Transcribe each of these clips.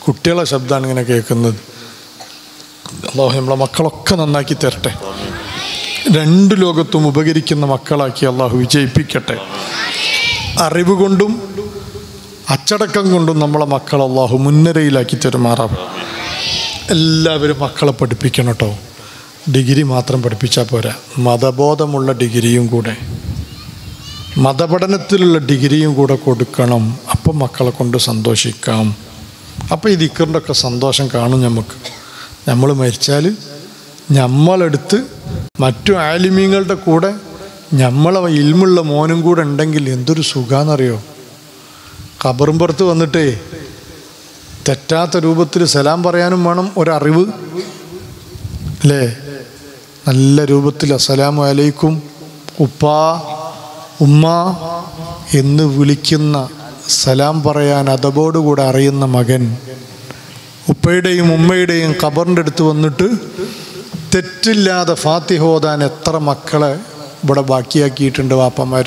കുട്ടികളെ ശബ്ദമാണ് ഇങ്ങനെ കേൾക്കുന്നത് അള്ളാഹു നമ്മളെ മക്കളൊക്കെ നന്നാക്കി തരട്ടെ രണ്ട് ലോകത്തും ഉപകരിക്കുന്ന മക്കളാക്കി അള്ളാഹു വിജയിപ്പിക്കട്ടെ അറിവ് കൊണ്ടും അച്ചടക്കം കൊണ്ടും നമ്മളെ മക്കൾ അള്ളാഹു മുൻനിരയിലാക്കി തരുമാറാവും എല്ലാവരും മക്കളെ പഠിപ്പിക്കണം കേട്ടോ ഡിഗ്രി മാത്രം പഠിപ്പിച്ചാൽ പോരാ മതബോധമുള്ള ഡിഗ്രിയും കൂടെ മതപഠനത്തിലുള്ള ഡിഗ്രിയും കൂടെ കൊടുക്കണം അപ്പം മക്കളെ കൊണ്ട് സന്തോഷിക്കാം അപ്പോൾ ഈ ദിക്കറിൻ്റെ ഒക്കെ സന്തോഷം കാണും നമുക്ക് നമ്മൾ മരിച്ചാൽ നമ്മളെടുത്ത് മറ്റു ആലിമീങ്ങളുടെ കൂടെ നമ്മളെ ഇൽമുള്ള മോനും കൂടെ ഉണ്ടെങ്കിൽ എന്തൊരു സുഖാന്നറിയോ ഖബറും പുറത്ത് വന്നിട്ടേ തെറ്റാത്ത രൂപത്തിൽ സലാം പറയാനും വേണം ഒരറിവ് അല്ലേ നല്ല രൂപത്തിൽ അസ്സലാമു അലൈക്കും ഉപ്പാ ഉമ്മ എന്ന് വിളിക്കുന്ന സലാം പറയാൻ അതബോടുകൂടെ അറിയുന്ന മകൻ ഉപ്പയുടെയും ഉമ്മയുടെയും ഖബറിൻ്റെ അടുത്ത് വന്നിട്ട് തെറ്റില്ലാതെ ഫാത്തിഹ ഓതാൻ എത്ര മക്കളെ ഇവിടെ ബാക്കിയാക്കിയിട്ടുണ്ട് വാപ്പന്മാർ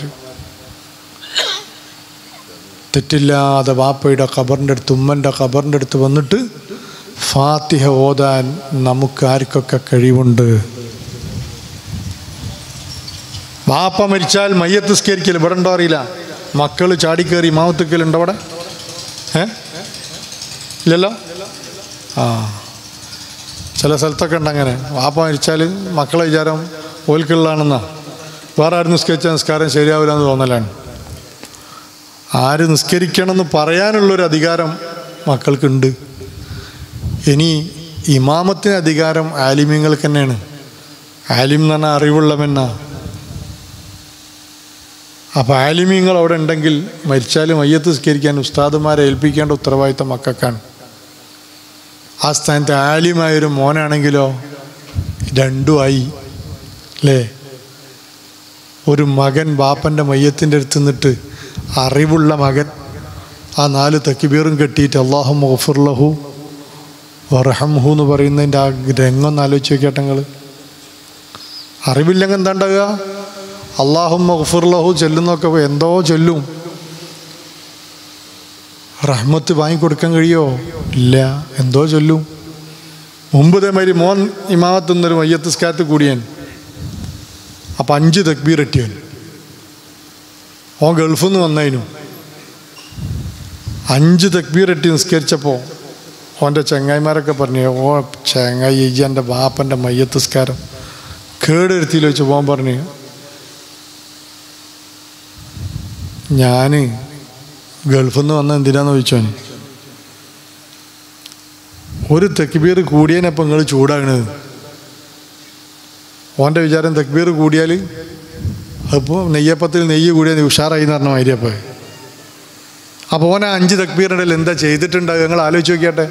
തെറ്റില്ലാതെ വാപ്പയുടെ ഖബറിൻ്റെ അടുത്ത് ഉമ്മൻ്റെ ഖബറിൻ്റെ അടുത്ത് വന്നിട്ട് ഫാത്തിഹ ഓതാൻ നമുക്ക് ആർക്കൊക്കെ കഴിവുണ്ട് വാപ്പ മരിച്ചാൽ മയ്യത്ത് സ്കരിക്കൽ ഇവിടെ ഉണ്ടോ അറിയില്ല മക്കൾ ചാടിക്കേറി മാവത്തുക്കലുണ്ടോ അവിടെ ഏ ഇല്ലല്ലോ ആ ചില സ്ഥലത്തൊക്കെ ഉണ്ട് അങ്ങനെ വാപ്പ മരിച്ചാൽ മക്കളെ വിചാരം ഓൽക്കുള്ളതാണെന്നാ വേറെ ആരും നിസ്കരിച്ച നിസ്കാരം ശരിയാവില്ല എന്ന് തോന്നലാണ് ആര് നിസ്കരിക്കണമെന്ന് പറയാനുള്ളൊരു അധികാരം മക്കൾക്കുണ്ട് ഇനി ഇമാമത്തിന് അധികാരം ആലിമ്യങ്ങൾക്ക് തന്നെയാണ് ആലിം എന്ന് പറഞ്ഞാൽ അറിവുള്ളവനാ അപ്പോൾ ആലിമ്യങ്ങൾ അവിടെ ഉണ്ടെങ്കിൽ മരിച്ചാലും മയ്യത്ത് സ്കരിക്കാൻ ഉസ്താദുമാരെ ഏൽപ്പിക്കേണ്ട ഉത്തരവാദിത്തം മക്കൾക്കാണ് ആ സ്ഥാനത്ത് ആലിമായൊരു മോനാണെങ്കിലോ രണ്ടുമായി അല്ലേ ഒരു മകൻ ബാപ്പൻ്റെ മയ്യത്തിൻ്റെ അടുത്ത് നിന്നിട്ട് അറിവുള്ള മകൻ ആ നാല് തക്കിബീറും കെട്ടിയിട്ട് അള്ളാഹു മൊഫുർലഹു വറഹംഹു എന്ന് പറയുന്നതിൻ്റെ ആ രംഗം ഒന്ന് ആലോചിച്ച് നോക്കിയാട്ടെ നിങ്ങൾ അറിവില്ലെങ്കിൽ എന്താ ഉണ്ടാകുക അള്ളാഹു മഹഫുർലഹു ചെല്ലുന്നൊക്കെ എന്തോ ചൊല്ലും റഹ്മത്ത് വാങ്ങിക്കൊടുക്കാൻ കഴിയോ ഇല്ല എന്തോ ചൊല്ലും മുമ്പ് ഇതേമാതിരി മോൻ ഇമാമത്ത് നിന്നൊരു മയ്യത്ത് സ്കാത്ത് കൂടിയൻ അപ്പം അഞ്ച് തക്ബീർ എട്ടിയൻ ഓൻ ഗൾഫിൽ നിന്ന് വന്നതിനു അഞ്ച് തക്ബീർ എട്ടി നിസ്കരിച്ചപ്പോൾ ഓൻ്റെ ചങ്ങായിമാരൊക്കെ പറഞ്ഞു ഓ ചങ്ങായി ഈ എൻ്റെ ബാപ്പൻ്റെ മയ്യത്ത് സ്കാരം കേടെടുത്തിയിൽ വെച്ച് പോകാൻ പറഞ്ഞു ഞാൻ ഗൾഫിൽ നിന്ന് വന്ന എന്തിനാന്ന് ചോദിച്ചോൻ ഒരു തെക്കുബീർ കൂടിയതിനപ്പം നിങ്ങൾ ചൂടാകണത് ഓൻ്റെ വിചാരം തെക്കുബീർ കൂടിയാൽ അപ്പോൾ നെയ്യപ്പത്തിൽ നെയ്യ് കൂടിയാൽ ഉഷാറായി എന്ന് പറഞ്ഞ മാതിരിയപ്പോൾ അപ്പോൾ ഓനെ അഞ്ച് തക്ബീറിടയിൽ എന്താ ചെയ്തിട്ടുണ്ടാവുക നിങ്ങൾ ആലോചിച്ച് നോക്കിയാട്ടെ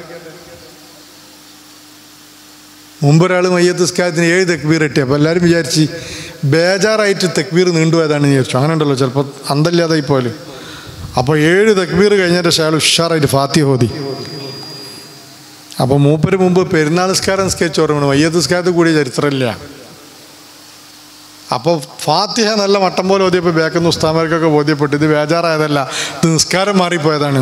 മുമ്പ് ഒരാൾ മയ്യത്ത് സ്കാരത്തിന് ഏഴ് തെക്ബീർ കിട്ടി അപ്പോൾ എല്ലാവരും വിചാരിച്ച് ബേജാറായിട്ട് തെക്ബീർ നീണ്ടുപോയതാണെന്ന് വിചാരിച്ചു അങ്ങനെ ഉണ്ടല്ലോ ചിലപ്പോൾ അന്തല്ലാതായി പോലെ അപ്പോൾ ഏഴ് തെക്ബീർ കഴിഞ്ഞതിൻ്റെ ശേഷം അയാൾ ഉഷാറായിട്ട് ഫാത്തി ഹോതി അപ്പോൾ മൂപ്പര് മുമ്പ് പെരുന്നാൾ നിസ്കാരം നിസ്കരിച്ച് ഓർമ്മ മയ്യത്ത് നിസ്കാരത്തിൽ കൂടിയ ചരിത്രമില്ല അപ്പോൾ ഫാത്തിഹ നല്ല മട്ടം പോലെ ഓതിയപ്പോൾ ബേക്കുന്ന ഉസ്താമാർക്കൊക്കെ ബോധ്യപ്പെട്ടു ഇത് ബേജാറായതല്ല ഇത് നിസ്കാരം മാറിപ്പോയതാണ്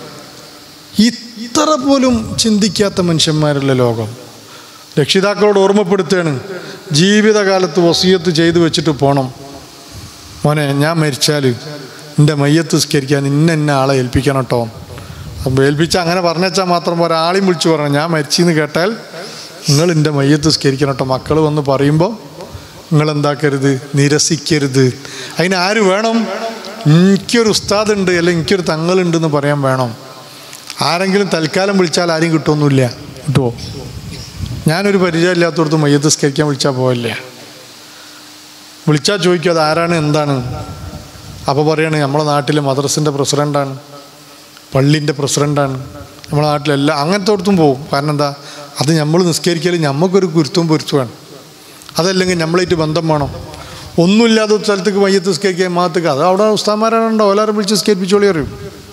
ഇത്ര പോലും ചിന്തിക്കാത്ത മനുഷ്യന്മാരല്ല ലോകം രക്ഷിതാക്കളോട് ഓർമ്മപ്പെടുത്തുകയാണ് ജീവിതകാലത്ത് വസീയത്ത് ചെയ്തു വെച്ചിട്ട് പോകണം മോനെ ഞാൻ മരിച്ചാൽ എൻ്റെ മയ്യത്ത് സ്കരിക്കാൻ ഇന്ന ഇന്ന ആളെ ഏൽപ്പിക്കണം കേട്ടോ അപ്പം ഏൽപ്പിച്ചാൽ അങ്ങനെ പറഞ്ഞാൽ മാത്രം ഒരാളെയും വിളിച്ചു പറഞ്ഞു ഞാൻ മരിച്ചെന്ന് കേട്ടാൽ നിങ്ങൾ എൻ്റെ മയ്യത്ത് സ്കരിക്കണം കേട്ടോ മക്കൾ വന്ന് പറയുമ്പോൾ നിങ്ങൾ എന്താക്കരുത് നിരസിക്കരുത് അതിന് ആര് വേണം എനിക്കൊരു ഉസ്താദുണ്ട് അല്ലെങ്കിൽ എനിക്കൊരു തങ്ങളുണ്ടെന്ന് പറയാൻ വേണം ആരെങ്കിലും തൽക്കാലം വിളിച്ചാൽ ആരും കിട്ടുമൊന്നുമില്ല കിട്ടുമോ ഞാനൊരു പരിചയമില്ലാത്തടത്ത് മയ്യത്ത് സ്കരിക്കാൻ വിളിച്ചാൽ പോവില്ല വിളിച്ചാൽ ചോദിക്കും അത് ആരാണ് എന്താണ് അപ്പോൾ പറയണേ നമ്മളെ നാട്ടിലെ മദ്രസിൻ്റെ പ്രസിഡൻ്റാണ് പള്ളിൻ്റെ പ്രസിഡൻ്റാണ് നമ്മളെ നാട്ടിലെല്ലാം അങ്ങനത്തെ ഇടത്തും പോകും കാരണം എന്താ അത് നമ്മൾ നിസ്കരിക്കൽ നമുക്കൊരു ഗുരുത്വം പൊരുത്തുവാണ് അതല്ലെങ്കിൽ നമ്മളായിട്ട് ബന്ധം വേണം ഒന്നുമില്ലാത്ത ഒരു സ്ഥലത്തേക്ക് മയ്യത്ത് നിസ്കരിക്കാൻ മാത്തക്ക് അത് അവിടെ ഉസ്താന്മാരാണുണ്ടോ എല്ലാവരും വിളിച്ച് നിസ്കരിപ്പിച്ചോളി അറിയും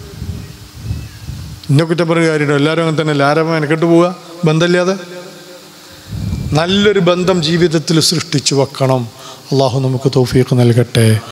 ഇന്നെ കുറ്റം പറയുക കാര്യമുണ്ടോ എല്ലാവരും അങ്ങനെ തന്നെ ആരും മെനക്കെട്ട് പോവുക ബന്ധമില്ലാതെ നല്ലൊരു ബന്ധം ജീവിതത്തിൽ സൃഷ്ടിച്ചു വെക്കണം അള്ളാഹു നമുക്ക് തൗഫീഖ് നൽകട്ടെ